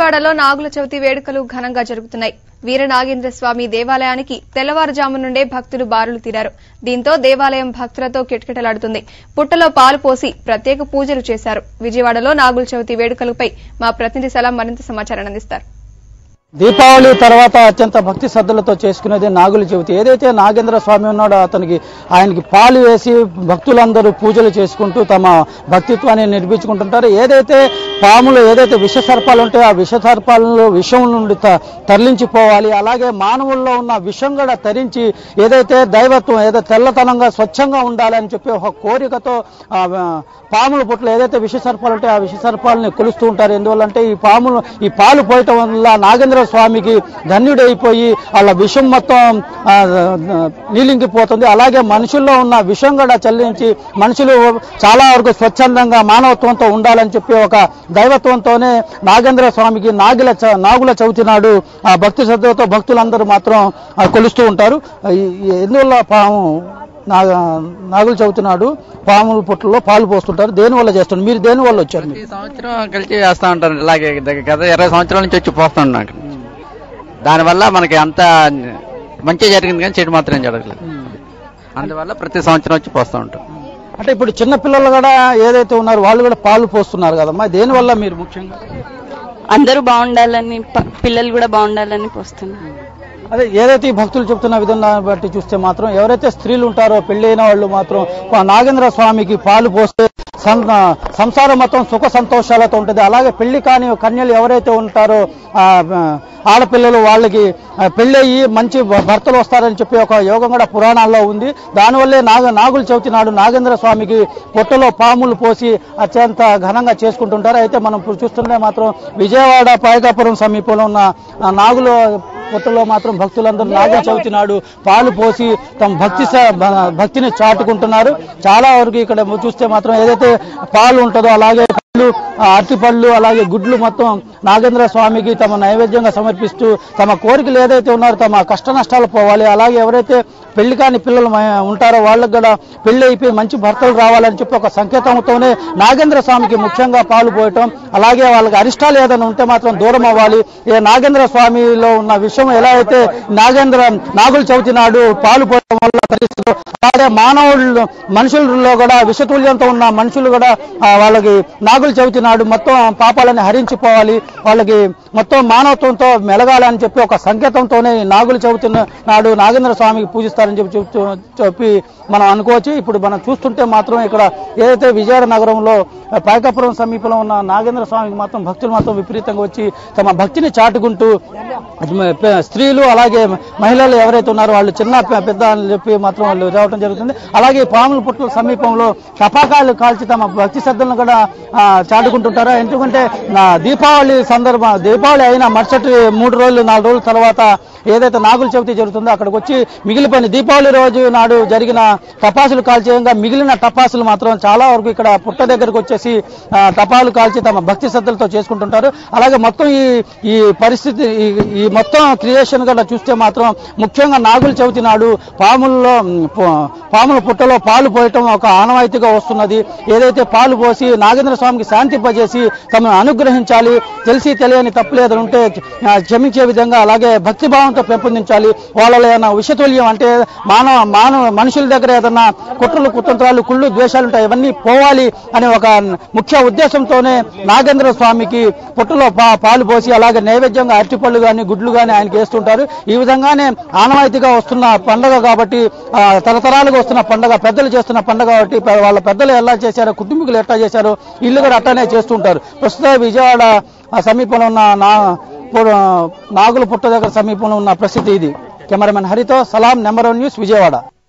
విజయవాడలో నాగుల చవితి వేడుకలు ఘనంగా జరుగుతున్నాయి వీర నాగేంద్ర స్వామి దేవాలయానికి తెల్లవారుజాము నుండే భక్తులు బారులు తీరారు దీంతో దేవాలయం భక్తులతో కిటకిటలాడుతుంది పుట్టలో పాలు పోసి ప్రత్యేక పూజలు చేశారు విజయవాడలో నాగుల చవితి వేడుకలపై మా ప్రతినిధి సలాం మరింత సమాచారాన్ని అందిస్తారు దీపావళి తర్వాత అత్యంత భక్తి శ్రద్ధలతో చేసుకునేది నాగుల చవితి ఏదైతే నాగేంద్ర స్వామి ఉన్నాడో అతనికి ఆయనకి పాలు వేసి భక్తులందరూ పూజలు చేసుకుంటూ తమ భక్తిత్వాన్ని నిర్మించుకుంటుంటారు ఏదైతే పాములు ఏదైతే విష సర్పాలు ఉంటాయో ఆ విష సర్పాలను విషం నుండి త- తరలించిపోవాలి అలాగే మానవుల్లో ఉన్న విషం కూడా తరించి ఏదైతే దైవత్వం ఏదో తెల్లతనంగా స్వచ్ఛంగా ఉండాలని చెప్పి ఒక కోరికతో ఆ, ఆ, పాముల పుట్లు ఏదైతే విష సర్పాలు ఉంటాయో ఆ విష సర్పాలని కొలుస్తూ ఉంటారు ఎందువల్లంటే ఈ పాములు ఈ పాలు పోయటం వల్ల నాగేంద్ర స్వామికి ధన్యుడైపోయి వాళ్ళ విషం మొత్తం ఆ, ఆ, నీలింగిపోతుంది అలాగే మనుషుల్లో ఉన్న విషం కూడా చల్లించి మనుషులు చాలా వరకు స్వచ్ఛందంగా మానవత్వంతో ఉండాలని చెప్పి ఒక దైవత్వంతోనే నాగేంద్ర స్వామికి నాగుల చ- నాగుల చవితి నాడు ఆ భక్తి శ్రద్ధతో భక్తులందరూ మాత్రం ఆ, కొలుస్తూ ఉంటారు ఈ- ఈ ఎందువల్ల పాము నాగ నాగుల చవితి నాడు పాముల పుట్టలో పాలు పోస్తుంటారు దేని వల్ల చేస్తారు మీరు దేని వల్ల వచ్చారు మీరు? ప్రతి సంవత్సరం కలిసి వేస్తూ ఉంటారు ఇలాగే దగ్గర గత ఇరవై సంవత్సరాల నుంచి వచ్చి పోస్తూ ఉన్నాడు దానివల్ల మనకి అంత మంచి జరిగింది కానీ చెడు మాత్రం జరగలేదు అందువల్ల ప్రతి సంవత్సరం వచ్చి పోస్తూ ఉంటాం అంటే ఇప్పుడు చిన్న పిల్లలు కూడా ఏదైతే ఉన్నారో వాళ్ళు కూడా పాలు పోస్తున్నారు కదమ్మా దేని వల్ల మీరు ముఖ్యంగా అందరూ బాగుండాలని ప- పిల్లలు కూడా బాగుండాలని పోస్తున్నారు అదే ఏదైతే ఈ భక్తులు చెప్తున్న విధానాన్ని బట్టి చూస్తే మాత్రం ఎవరైతే స్త్రీలు ఉంటారో పెళ్ళైన వాళ్ళు మాత్రం ఆ నాగేంద్ర స్వామికి పాలు పోస్తే సం- సంసారం మొత్తం సుఖ సంతోషాలతో ఉంటుంది అలాగే పెళ్లి కాని కన్యలు ఎవరైతే ఉంటారో ఆ, ఆ, ఆడపిల్లలు వాళ్ళకి ఆ, పెళ్ళయి మంచి భ- భర్తలు వస్తారని చెప్పి ఒక యోగం కూడా పురాణాల్లో ఉంది దానివల్లే నాగ నాగుల చవితి నాడు నాగేంద్ర స్వామికి పొట్టలో పాములు పోసి అత్యంత ఘనంగా చేసుకుంటుంటారు అయితే మనం ఇప్పుడు చూస్తుంటే మాత్రం విజయవాడ పాయకాపురం సమీపంలో ఉన్న ఆ నాగుల పుట్టలో మాత్రం భక్తులందరూ నాగుల చవితి నాడు పాలు పోసి తమ భక్తి స- భ- భక్తిని చాటుకుంటున్నారు చాలా వరకు ఇక్కడ చూస్తే మాత్రం ఏదైతే పాలు ఉంటుందో అలాగే పళ్ళు ఆ అరటిపళ్ళు అలాగే గుడ్లు మొత్తం నాగేంద్ర స్వామికి తమ నైవేద్యంగా సమర్పిస్తూ తమ కోరికలు ఏదైతే ఉన్నారో తమ కష్ట నష్టాలు పోవాలి అలాగే ఎవరైతే పెళ్లి కాని పిల్లలు మ- ఉంటారో వాళ్ళకి కూడా పెళ్లి అయిపోయి మంచి భర్తలు రావాలని చెప్పి ఒక సంకేతంతోనే నాగేంద్ర స్వామికి ముఖ్యంగా పాలు పోయటం అలాగే వాళ్ళకి అరిష్టాలు ఏదైనా ఉంటే మాత్రం దూరం అవ్వాలి ఏ నాగేంద్ర స్వామిలో ఉన్న విషయం ఎలా అయితే నాగేంద్ర నాగుల చవితి నాడు పాలు పోయడం వల్ల తరిస్తుందో అలాగే మానవుళ్ళు మనుషుల్లో కూడా విషతుల్యంతో ఉన్న మనుషులు కూడా ఆ, వాళ్ళకి నాగుల చవితి నాడు మొత్తం పాపాలని హరించిపోవాలి వాళ్ళకి మొత్తం మానవత్వంతో మెలగాలని చెప్పి ఒక సంకేతంతోనే ఈ నాగుల చవితి నాడు నాగేంద్ర స్వామికి పూజిస్తారని చెప్పి చెప్తూ చెప్పి మనం అనుకోవచ్చు ఇప్పుడు మనం చూస్తుంటే మాత్రం ఇక్కడ ఏదైతే విజయవాడ నగరంలో ఆ, పాయకాపురం సమీపంలో ఉన్న నాగేంద్ర స్వామికి మాత్రం భక్తులు మాత్రం విపరీతంగా వచ్చి తమ భక్తిని చాటుకుంటూ అది మ- పె- స్త్రీలు అలాగే మహిళలు ఎవరైతే ఉన్నారో వాళ్ళు చిన్న పె- పెద్ద అని చెప్పి మాత్రం వాళ్ళు రావడం జరుగుతుంది అలాగే పాముల పుట్టల సమీపంలో టపాకాయలు కాల్చి తమ భక్తి శ్రద్ధలను కూడా ఆ, చాటుకుంటుంటారు ఎందుకంటే నా దీపావళి సందర్భ దీపావళి అయిన మరుసటి మూడు రోజులు నాలుగు రోజుల తర్వాత ఏదైతే నాగుల చవితి జరుగుతుందో అక్కడికి వచ్చి మిగిలిపోయిన దీపావళి రోజు నాడు జరిగిన టపాసులు కాల్చేయంగా మిగిలిన టపాసులు మాత్రం చాలా వరకు ఇక్కడ పుట్ట దగ్గరకు వచ్చేసి ఆ, టపాలు కాల్చి తమ భక్తి శ్రద్ధలతో చేసుకుంటుంటారు అలాగే మొత్తం ఈ ఈ పరిస్థితి ఈ- ఈ మొత్తం క్రియేషన్ కూడా చూస్తే మాత్రం ముఖ్యంగా నాగుల చవితి నాడు పాముల్లో ఉమ్, ప- పాముల పుట్టలో పాలు పోయటం ఒక ఆనవాయితీగా వస్తున్నది ఏదైతే పాలు పోసి నాగేంద్ర స్వామికి శాంతింపజేసి తమను అనుగ్రహించాలి తెలిసి తెలియని తప్పులు ఏదైనా ఉంటే ఆ, క్షమించే విధంగా అలాగే భక్తిభావంతో పెంపొందించాలి వాళ్ళలో ఏదైనా విషతుల్యం అంటే మానవ మానవ మనుషుల దగ్గర ఏదైనా కుట్రలు కుతంత్రాలు కుళ్ళు ద్వేషాలు ఉంటాయి ఇవన్నీ పోవాలి అనే ఒక ముఖ్య ఉద్దేశంతోనే నాగేంద్ర స్వామికి పుట్టలో పా- పాలు పోసి అలాగే నైవేద్యంగా అరటిపళ్ళు కానీ గుడ్లు కానీ ఆయనకి వేస్తుంటారు ఈ విధంగానే ఆనవాయితీగా వస్తున్న పండగ కాబట్టి ఆ, తరతరాలుగా వస్తున్న పండగ పెద్దలు చేస్తున్న పండగ కాబట్టి పె- వాళ్ళ పెద్దలు ఎలా చేశారో కుటుంబీకులు ఎట్లా చేశారో ఇల్లు కూడా అట్లనే చేస్తుంటారు ప్రస్తుతం విజయవాడ ఆ సమీపంలో ఉన్న నా పు- నాగుల పుట్ట దగ్గర సమీపంలో ఉన్న పరిస్థితి ఇది కెమెరామెన్ హరితో సలాం నెంబర్ వన్ న్యూస్ విజయవాడ